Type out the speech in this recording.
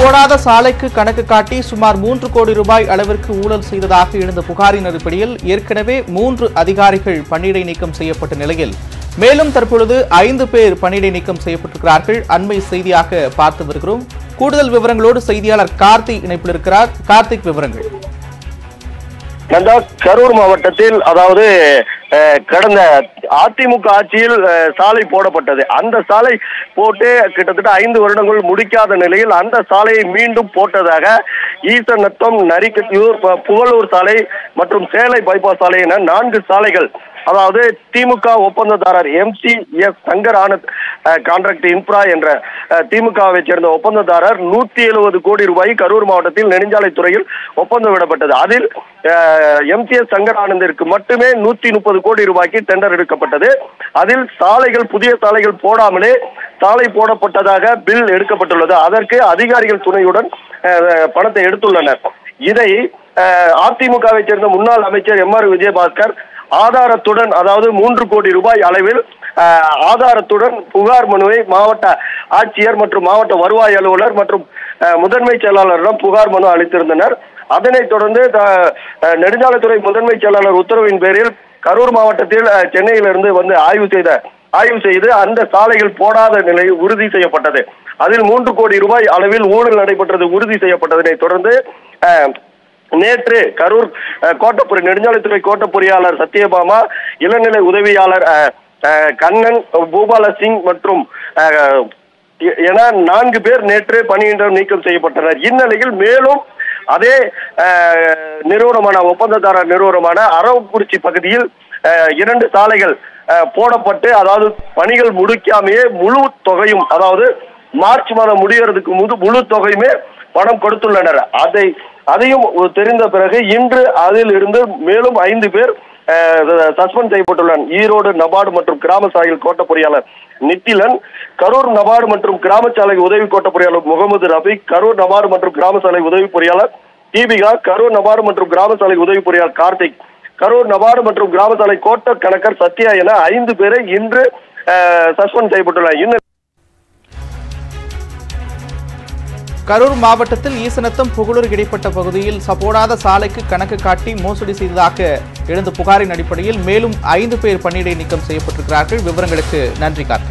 போடாத சாலைக்கு கணக்கு காட்டி சுமார் மூன்று கோடி ரூபாய் அளவிற்கு ஊழல் செய்ததாக எழுந்த புகாரின் அடிப்படையில் ஏற்கனவே மூன்று அதிகாரிகள் பணியிடை நீக்கம் செய்யப்பட்ட நிலையில் மேலும் தற்பொழுது ஐந்து பேர் பணியிடை நீக்கம் செய்யப்பட்டிருக்கிறார்கள் அண்மை செய்தியாக பார்த்து வருகிறோம் கூடுதல் விவரங்களோடு செய்தியாளர் கார்த்திக் இணைப்பில் இருக்கிறார் கார்த்திக் விவரங்கள் நந்தா கரூர் மாவட்டத்தில் அதாவது அஹ், கடந்த அதிமுக ஆட்சியில் அஹ், சாலை போடப்பட்டது அந்த சாலை போட்டு கிட்டத்தட்ட ஐந்து வருடங்கள் முடிக்காத நிலையில் அந்த சாலையை மீண்டும் போட்டதாக ஈசநத்தம் நரிக்கத்தியூர் ப- புகழூர் சாலை மற்றும் சேலை பைபாஸ் சாலை என நான்கு சாலைகள் அதாவது திமுக ஒப்பந்ததாரர் MC S Shankar Anand contract infra என்ற அஹ், திமுகவை சேர்ந்த ஒப்பந்ததாரர் நூத்தி எழுபது கோடி ரூபாய் கரூர் மாவட்டத்தில் நெடுஞ்சாலைத்துறையில் ஒப்பந்தம் விடப்பட்டது அதில் எம்சி எஸ் சங்கர் ஆனந்திற்கு மட்டுமே நூத்தி முப்பது கோடி ரூபாய்க்கு டெண்டர் எடுக்கப்பட்டது அதில் சாலைகள் புதிய சாலைகள் போடாமலே சாலை போடப்பட்டதாக பில் எடுக்கப்பட்டுள்ளது அதற்கு அதிகாரிகள் துணையுடன் அஹ், பணத்தை எடுத்துள்ளனர் இதை அஹ், அதிமுகவை சேர்ந்த முன்னாள் அமைச்சர் எம் ஆர் விஜயபாஸ்கர் ஆதாரத்துடன் அதாவது மூன்று கோடி ரூபாய் அளவில் அஹ், ஆதாரத்துடன் புகார் மனுவை மாவட்ட ஆட்சியர் மற்றும் மாவட்ட வருவாய் அலுவலர் மற்றும் அஹ், முதன்மை செயலாளரிடம் புகார் மனு அளித்திருந்தனர் அதனைத் தொடர்ந்து த- அஹ், நெடுஞ்சாலைத்துறை முதன்மை செயலாளர் உத்தரவின் பேரில் கரூர் மாவட்டத்தில் அஹ், சென்னையிலிருந்து வந்து ஆய்வு செய்த ஆய்வு செய்து அந்த சாலைகள் போடாத நிலை உறுதி செய்யப்பட்டது அதில் மூன்று கோடி ரூபாய் அளவில் ஊழல் நடைபெற்றது உறுதி செய்யப்பட்டதனை தொடர்ந்து அஹ், நேற்று கரூர் அஹ், கோட்டப்புரி நெடுஞ்சாலைத்துறை கோட்ட பொறியாளர் சத்யபாமா இளநிலை உதவியாளர் அஹ், அஹ், கண்ணன் பூபால சிங் மற்றும் அஹ், எ- என நான்கு பேர் நேற்று பணியிடம் நீக்கம் செய்யப்பட்டனர் இந்நிலையில் மேலும் அதே அஹ், நிறுவனமான ஒப்பந்ததாரர் நிறுவனமான அரவக்குறிச்சி பகுதியில் அஹ், இரண்டு சாலைகள் அஹ், போடப்பட்டு அதாவது பணிகள் முடிக்காமையே முழு தொகையும் அதாவது மார்ச் மாதம் முடியறதுக்கு முது முழு தொகையுமே பணம் கொடுத்துள்ளனர் அதை அதையும் தெரிந்த பிறகு இன்று அதில் இருந்து மேலும் ஐந்து பேர் சஸ்பெண்ட் செய்யப்பட்டுள்ளனர் ஈரோடு நபார்டு மற்றும் கிராம சாலைகள் கோட்ட பொறியாளர் நித்திலன் கரூர் நபார்டு மற்றும் கிராம சாலை உதவி கோட்ட பொறியாளர் முகமது ரஃபீக் கரூர் நபார்டு மற்றும் கிராம சாலை உதவி பொறியாளர் தீபிகா கரூர் நபார்டு மற்றும் கிராம சாலை உதவி பொறியாளர் கார்த்திக் கரூர் நபார்டு மற்றும் கிராம சாலை கோட்ட கணக்கர் சத்யா என ஐந்து பேரை இன்று சஸ்பெண்ட் செய்யப்பட்டுள்ளனர் இன்னும் கரூர் மாவட்டத்தில் ஈசனத்தம் புகழூர் இடைப்பட்ட பகுதியில் சப்போடாத சாலைக்கு கணக்கு காட்டி மோசடி செய்ததாக எழுந்த புகாரின் அடிப்படையில் மேலும் ஐந்து பேர் பணியிடை நீக்கம் செய்யப்பட்டிருக்கிறார்கள் விவரங்களுக்கு நன்றி கார்த்திக்